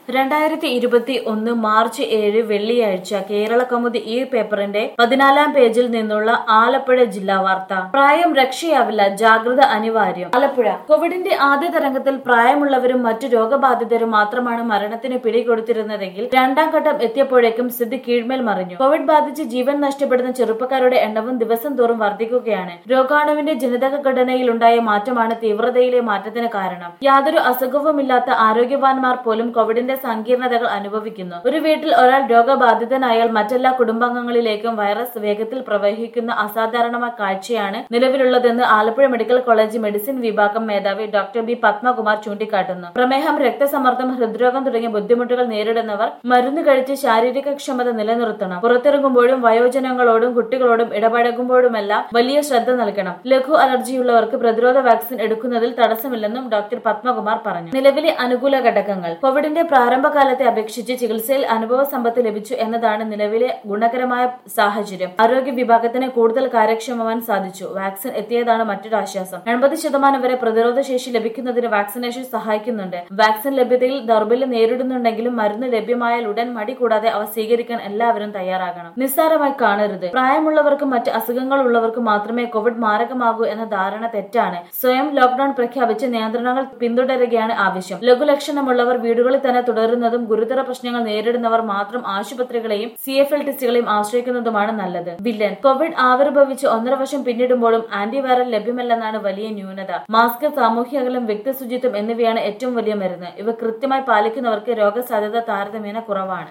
രണ്ടായിരത്തി ഇരുപത്തി ഒന്ന് മാർച്ച് ഏഴ് വെള്ളിയാഴ്ച കേരള കൗമുദി ഈ പേപ്പറിന്റെ പതിനാലാം പേജിൽ നിന്നുള്ള ആലപ്പുഴ ജില്ലാ വാർത്ത പ്രായം രക്ഷയാവില്ല ജാഗ്രത അനിവാര്യം ആലപ്പുഴ കോവിഡിന്റെ ആദ്യ തരംഗത്തിൽ പ്രായമുള്ളവരും മറ്റു രോഗബാധിതരും മാത്രമാണ് മരണത്തിന് പിടികൊടുത്തിരുന്നതെങ്കിൽ രണ്ടാം ഘട്ടം എത്തിയപ്പോഴേക്കും സ്ഥിതി കീഴ്മേൽ മറിഞ്ഞു കോവിഡ് ബാധിച്ച് ജീവൻ നഷ്ടപ്പെടുന്ന ചെറുപ്പക്കാരുടെ എണ്ണവും ദിവസം തോറും വർദ്ധിക്കുകയാണ് രോഗാണുവിന്റെ ജനിതക ഘടനയിലുണ്ടായ മാറ്റമാണ് തീവ്രതയിലെ മാറ്റത്തിന് കാരണം യാതൊരു അസുഖവുമില്ലാത്ത ആരോഗ്യവാന്മാർ പോലും കോവിഡിന്റെ സങ്കീർണതകൾ അനുഭവിക്കുന്നു ഒരു വീട്ടിൽ ഒരാൾ രോഗബാധിതനായാൽ മറ്റെല്ലാ കുടുംബാംഗങ്ങളിലേക്കും വൈറസ് വേഗത്തിൽ പ്രവഹിക്കുന്ന അസാധാരണമായ കാഴ്ചയാണ് നിലവിലുള്ളതെന്ന് ആലപ്പുഴ മെഡിക്കൽ കോളേജ് മെഡിസിൻ വിഭാഗം മേധാവി ഡോക്ടർ ബി പത്മകുമാർ ചൂണ്ടിക്കാട്ടുന്നു പ്രമേഹം രക്തസമ്മർദ്ദം ഹൃദ്രോഗം തുടങ്ങിയ ബുദ്ധിമുട്ടുകൾ നേരിടുന്നവർ മരുന്ന് കഴിച്ച് ശാരീരിക ക്ഷമത നിലനിർത്തണം പുറത്തിറങ്ങുമ്പോഴും വയോജനങ്ങളോടും കുട്ടികളോടും ഇടപഴകുമ്പോഴുമെല്ലാം വലിയ ശ്രദ്ധ നൽകണം ലഘു അലർജിയുള്ളവർക്ക് പ്രതിരോധ വാക്സിൻ എടുക്കുന്നതിൽ തടസ്സമില്ലെന്നും ഡോക്ടർ പത്മകുമാർ പറഞ്ഞു നിലവിലെ അനുകൂല ഘടകങ്ങൾ കോവിഡിന്റെ പ്രാരംഭകാലത്തെ അപേക്ഷിച്ച് ചികിത്സയിൽ അനുഭവ സമ്പത്ത് ലഭിച്ചു എന്നതാണ് നിലവിലെ ഗുണകരമായ സാഹചര്യം ആരോഗ്യ വിഭാഗത്തിന് കൂടുതൽ കാര്യക്ഷമമാൻ സാധിച്ചു വാക്സിൻ എത്തിയതാണ് മറ്റൊരു ആശ്വാസം എൺപത് ശതമാനം വരെ പ്രതിരോധ ശേഷി ലഭിക്കുന്നതിന് വാക്സിനേഷൻ സഹായിക്കുന്നുണ്ട് വാക്സിൻ ലഭ്യതയിൽ ദൗർബല്യം നേരിടുന്നുണ്ടെങ്കിലും മരുന്ന് ലഭ്യമായാൽ ഉടൻ മടി കൂടാതെ അവ സ്വീകരിക്കാൻ എല്ലാവരും തയ്യാറാകണം നിസ്സാരമായി കാണരുത് പ്രായമുള്ളവർക്കും മറ്റ് അസുഖങ്ങൾ ഉള്ളവർക്കും മാത്രമേ കോവിഡ് മാരകമാകൂ എന്ന ധാരണ തെറ്റാണ് സ്വയം ലോക്ഡൌൺ പ്രഖ്യാപിച്ച് നിയന്ത്രണങ്ങൾ പിന്തുടരുകയാണ് ആവശ്യം ലഘുലക്ഷണമുള്ളവർ വീടുകളിൽ തന്നെ തുടരുന്നതും ഗുരുതര പ്രശ്നങ്ങൾ നേരിടുന്നവർ മാത്രം ആശുപത്രികളെയും സി എഫ് എൽ ടെസ്റ്റുകളെയും ആശ്രയിക്കുന്നതുമാണ് നല്ലത് വില്ലൻ കോവിഡ് ആവിർഭവിച്ച് ഒന്നര വർഷം പിന്നിടുമ്പോഴും ആന്റിവൈറൽ ലഭ്യമല്ലെന്നാണ് വലിയ ന്യൂനത മാസ്ക് സാമൂഹ്യ അകലം വ്യക്തി ശുചിത്വം എന്നിവയാണ് ഏറ്റവും വലിയ മരുന്ന് ഇവ കൃത്യമായി പാലിക്കുന്നവർക്ക് രോഗസാധ്യത താരതമ്യേന കുറവാണ്